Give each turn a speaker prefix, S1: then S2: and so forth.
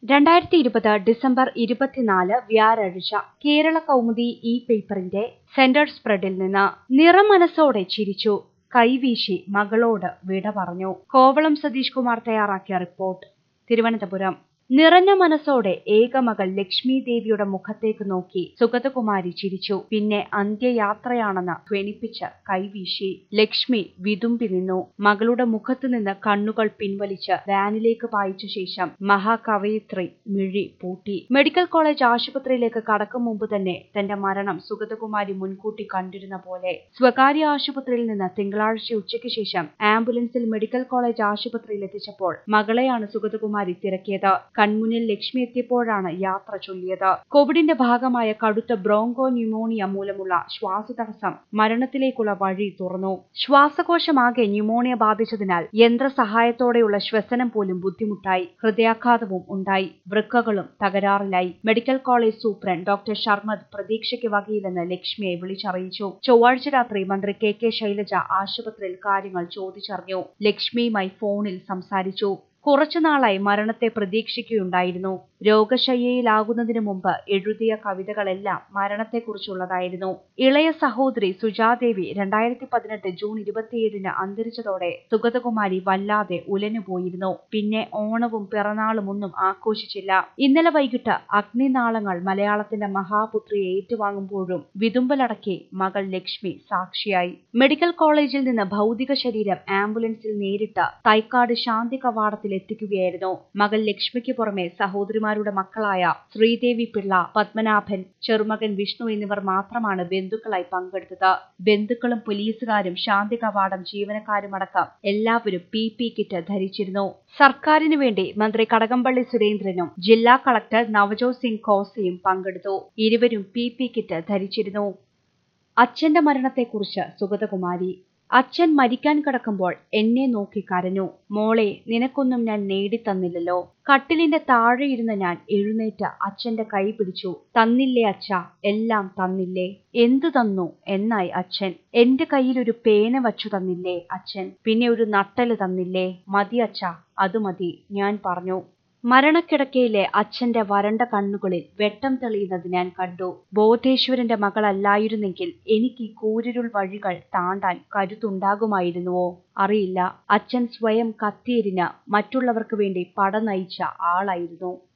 S1: രണ്ടായിരത്തി ഇരുപത് ഡിസംബർ ഇരുപത്തിനാല് വ്യാഴാഴ്ച കേരള കൗമുദി ഈ പേപ്പറിന്റെ സെന്റർ സ്പ്രെഡിൽ നിന്ന് നിറമനസ്സോടെ ചിരിച്ചു കൈവീശി മകളോട് വിട പറഞ്ഞു കോവളം സതീഷ് കുമാർ തയ്യാറാക്കിയ റിപ്പോർട്ട് തിരുവനന്തപുരം നിറഞ്ഞ മനസ്സോടെ ഏകമകൾ ലക്ഷ്മി ദേവിയുടെ മുഖത്തേക്ക് നോക്കി സുഗതകുമാരി ചിരിച്ചു പിന്നെ അന്ത്യയാത്രയാണെന്ന് ധ്വനിപ്പിച്ച് കൈവീശി ലക്ഷ്മി വിതുമ്പി നിന്നു മകളുടെ മുഖത്തു നിന്ന് കണ്ണുകൾ പിൻവലിച്ച് വാനിലേക്ക് പായിച്ച ശേഷം മഹാകവയിത്രി മിഴി പൂട്ടി മെഡിക്കൽ കോളേജ് ആശുപത്രിയിലേക്ക് കടക്കും മുമ്പ് തന്നെ തന്റെ മരണം സുഗതകുമാരി മുൻകൂട്ടി കണ്ടിരുന്ന പോലെ സ്വകാര്യ ആശുപത്രിയിൽ നിന്ന് തിങ്കളാഴ്ച ഉച്ചയ്ക്ക് ശേഷം ആംബുലൻസിൽ മെഡിക്കൽ കോളേജ് ആശുപത്രിയിൽ എത്തിച്ചപ്പോൾ മകളെയാണ് സുഗതകുമാരി തിരക്കിയത് കൺമുന്നിൽ ലക്ഷ്മി എത്തിയപ്പോഴാണ് യാത്ര ചൊല്ലിയത് കോവിഡിന്റെ ഭാഗമായ കടുത്ത ബ്രോങ്കോ ന്യൂമോണിയ മൂലമുള്ള ശ്വാസതടസ്സം മരണത്തിലേക്കുള്ള വഴി തുറന്നു ശ്വാസകോശമാകെ ന്യൂമോണിയ ബാധിച്ചതിനാൽ യന്ത്രസഹായത്തോടെയുള്ള ശ്വസനം പോലും ബുദ്ധിമുട്ടായി ഹൃദയാഘാതവും ഉണ്ടായി വൃക്കകളും തകരാറിലായി medical college superintendent doctor Sharmad പ്രതീക്ഷയ്ക്ക് വകയില്ലെന്ന് ലക്ഷ്മിയെ വിളിച്ചറിയിച്ചു ചൊവ്വാഴ്ച രാത്രി മന്ത്രി കെ കെ ശൈലജ ആശുപത്രിയിൽ കാര്യങ്ങൾ ചോദിച്ചറിഞ്ഞു ലക്ഷ്മിയുമായി ഫോണിൽ സംസാരിച്ചു കുറച്ചുനാളായി മരണത്തെ പ്രതീക്ഷിക്കുകയുണ്ടായിരുന്നു രോഗശയ്യയിലാകുന്നതിനു മുമ്പ് എഴുതിയ കവിതകളെല്ലാം മരണത്തെക്കുറിച്ചുള്ളതായിരുന്നു ഇളയ സഹോദരി സുജാദേവി രണ്ടായിരത്തി പതിനെട്ട് ജൂൺ ഇരുപത്തിയേഴിന് അന്തരിച്ചതോടെ സുഗതകുമാരി വല്ലാതെ ഉലഞ്ഞുപോയിരുന്നു പിന്നെ ഓണവും പിറന്നാളും ഒന്നും ആഘോഷിച്ചില്ല ഇന്നലെ വൈകിട്ട് അഗ്നിനാളങ്ങൾ മലയാളത്തിന്റെ മഹാപുത്രിയെ ഏറ്റുവാങ്ങുമ്പോഴും വിതുമ്പലടക്കി മകൾ ലക്ഷ്മി സാക്ഷിയായി മെഡിക്കൽ കോളേജിൽ നിന്ന് ഭൗതിക ശരീരം ആംബുലൻസിൽ നേരിട്ട് തൈക്കാട് ശാന്തി കവാടത്തിൽ എത്തിക്കുകയായിരുന്നു മകൾ ലക്ഷ്മിക്ക് പുറമെ സഹോദരിമാരുടെ മക്കളായ ശ്രീദേവി പിള്ള പത്മനാഭൻ ചെറുമകൻ വിഷ്ണു എന്നിവർ മാത്രമാണ് ബന്ധുക്കളായി പങ്കെടുത്തത് ബന്ധുക്കളും പോലീസുകാരും ശാന്തി കവാടം ജീവനക്കാരുമടക്കം എല്ലാവരും പി പി കിറ്റ് ധരിച്ചിരുന്നു സർക്കാരിനു വേണ്ടി മന്ത്രി കടകംപള്ളി സുരേന്ദ്രനും ജില്ലാ കളക്ടർ നവജോത് സിംഗ് ഖോസയും പങ്കെടുത്തു ഇരുവരും പി പി കിറ്റ് ധരിച്ചിരുന്നു അച്ഛന്റെ മരണത്തെക്കുറിച്ച് സുഗതകുമാരി അച്ഛൻ മരിക്കാൻ കിടക്കുമ്പോൾ എന്നെ നോക്കി കരഞ്ഞു മോളെ നിനക്കൊന്നും ഞാൻ നേടിത്തന്നില്ലല്ലോ കട്ടിലിന്റെ താഴെ ഇരുന്ന ഞാൻ എഴുന്നേറ്റ് അച്ഛന്റെ കൈ പിടിച്ചു തന്നില്ലേ അച്ഛ എല്ലാം തന്നില്ലേ എന്തു തന്നു എന്നായി അച്ഛൻ എന്റെ കയ്യിൽ ഒരു പേന വച്ചു തന്നില്ലേ അച്ഛൻ പിന്നെ ഒരു നട്ടല് തന്നില്ലേ മതി അച്ഛ അത് മതി ഞാൻ പറഞ്ഞു മരണക്കിടക്കയിലെ അച്ഛന്റെ വരണ്ട കണ്ണുകളിൽ വെട്ടം തെളിയുന്നത് ഞാൻ കണ്ടു ബോധേശ്വരന്റെ മകളല്ലായിരുന്നെങ്കിൽ എനിക്ക് ഈ കൂരിരുൾ വഴികൾ താണ്ടാൻ കരുത്തുണ്ടാകുമായിരുന്നുവോ അറിയില്ല അച്ഛൻ സ്വയം കത്തിയെരിഞ്ഞ് മറ്റുള്ളവർക്ക് വേണ്ടി പട നയിച്ച ആളായിരുന്നു